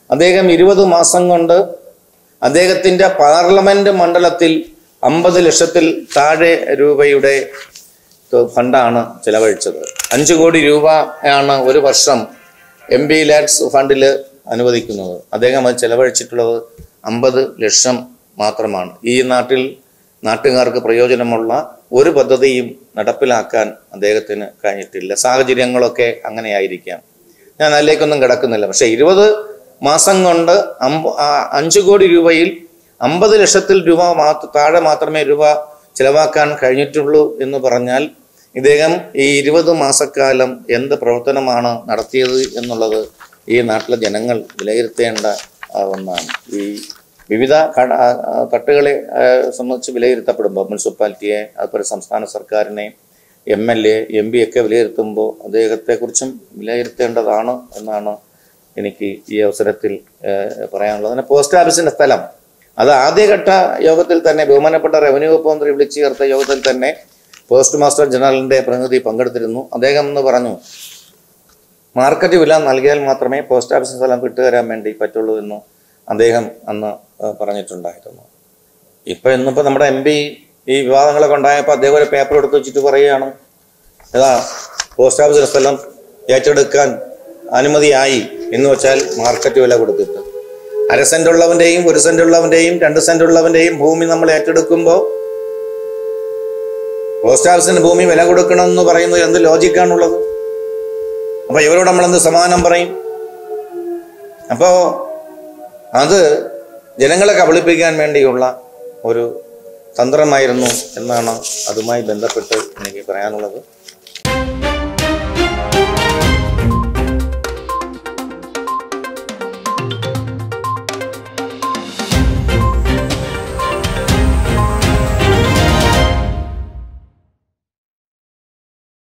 അദ്ദേഹം ഇരുപത് മാസം കൊണ്ട് അദ്ദേഹത്തിൻ്റെ പാർലമെന്റ് മണ്ഡലത്തിൽ അമ്പത് ലക്ഷത്തിൽ താഴെ രൂപയുടെ ഫണ്ടാണ് ചെലവഴിച്ചത് അഞ്ച് കോടി രൂപയാണ് ഒരു വർഷം എം പി ലാഡ്സ് ഫണ്ടിൽ അനുവദിക്കുന്നത് അദ്ദേഹം അത് ചെലവഴിച്ചിട്ടുള്ളത് അമ്പത് ലക്ഷം മാത്രമാണ് ഈ നാട്ടിൽ നാട്ടുകാർക്ക് പ്രയോജനമുള്ള ഒരു പദ്ധതിയും നടപ്പിലാക്കാൻ അദ്ദേഹത്തിന് കഴിഞ്ഞിട്ടില്ല സാഹചര്യങ്ങളൊക്കെ അങ്ങനെയായിരിക്കാം ഞാൻ അതിലേക്കൊന്നും കിടക്കുന്നില്ല പക്ഷെ ഇരുപത് മാസം കൊണ്ട് അമ്പ ആ അഞ്ച് കോടി രൂപയിൽ അമ്പത് ലക്ഷത്തിൽ രൂപ മാത്ര താഴെ മാത്രമേ രൂപ ചിലവാക്കാൻ കഴിഞ്ഞിട്ടുള്ളൂ എന്ന് പറഞ്ഞാൽ ഇദ്ദേഹം ഈ ഇരുപത് മാസക്കാലം എന്ത് പ്രവർത്തനമാണ് നടത്തിയത് എന്നുള്ളത് ഈ നാട്ടിലെ ജനങ്ങൾ വിലയിരുത്തേണ്ട ആ, ഒന്നാണ് ഈ വിവിധ കട ആ, ആ, തട്ടുകളെ ആ, സംബന്ധിച്ച് വിലയിരുത്തപ്പെടുമ്പോൾ മുനിസിപ്പാലിറ്റിയെ അതുപോലെ സംസ്ഥാന സർക്കാരിനെ M L A M P ഒക്കെ വിലയിരുത്തുമ്പോൾ അദ്ദേഹത്തെക്കുറിച്ചും വിലയിരുത്തേണ്ടതാണ് എന്നാണ് എനിക്ക് ഈ അവസരത്തിൽ ഏഹ്, പറയാനുള്ളത് പിന്നെ പോസ്റ്റ് ഓഫീസിന്റെ സ്ഥലം അത് ആദ്യഘട്ട യോഗത്തിൽ തന്നെ ബഹുമാനപ്പെട്ട റവന്യൂ വകുപ്പ് മന്ത്രി വിളിച്ചു ചേർത്ത യോഗത്തിൽ തന്നെ പോസ്റ്റ് മാസ്റ്റർ ജനറലിന്റെ പ്രതിനിധി പങ്കെടുത്തിരുന്നു അദ്ദേഹം എന്ന് പറഞ്ഞു മാർക്കറ്റ് വില നൽകിയാൽ മാത്രമേ പോസ്റ്റ് ഓഫീസ് സ്ഥലം വിട്ടുതരാൻ വേണ്ടി പറ്റുള്ളൂ എന്ന് അദ്ദേഹം അന്ന് ഏഹ്, പറഞ്ഞിട്ടുണ്ടായിരുന്നു ഇപ്പൊ ഇന്നിപ്പോ നമ്മുടെ എം പി ഈ വിവാദങ്ങളൊക്കെ ഉണ്ടായപ്പോൾ അദ്ദേഹം ഒരു പേപ്പർ എടുത്ത് വെച്ചിട്ട് പറയുകയാണ് ഏതാ പോസ്റ്റ് ഓഫീസിലെ സ്ഥലം ഏറ്റെടുക്കാൻ അനുമതിയായി എന്ന് വെച്ചാൽ മാർക്കറ്റ് വില കൊടുത്തിട്ട് അര സെന്റ് ഉള്ളവന്റെയും ഒരു സെന്റ് ഉള്ളവന്റെയും രണ്ട് സെന്റ് ഉള്ളവന്റെയും ഭൂമി നമ്മൾ ഏറ്റെടുക്കുമ്പോൾ പോസ്റ്റ് ഓഫീസിന് ഭൂമി വില കൊടുക്കണം എന്ന് പറയുന്നത് എന്ത് ലോജിക്കാണുള്ളത് അപ്പൊ ഇവരോട് നമ്മൾ എന്ത് സമാധാനം പറയും അപ്പോ അത് ജനങ്ങളെ കബളിപ്പിക്കാൻ വേണ്ടിയുള്ള ഒരു തന്ത്രമായിരുന്നു എന്നാണ് അതുമായി ബന്ധപ്പെട്ട് എനിക്ക് പറയാനുള്ളത്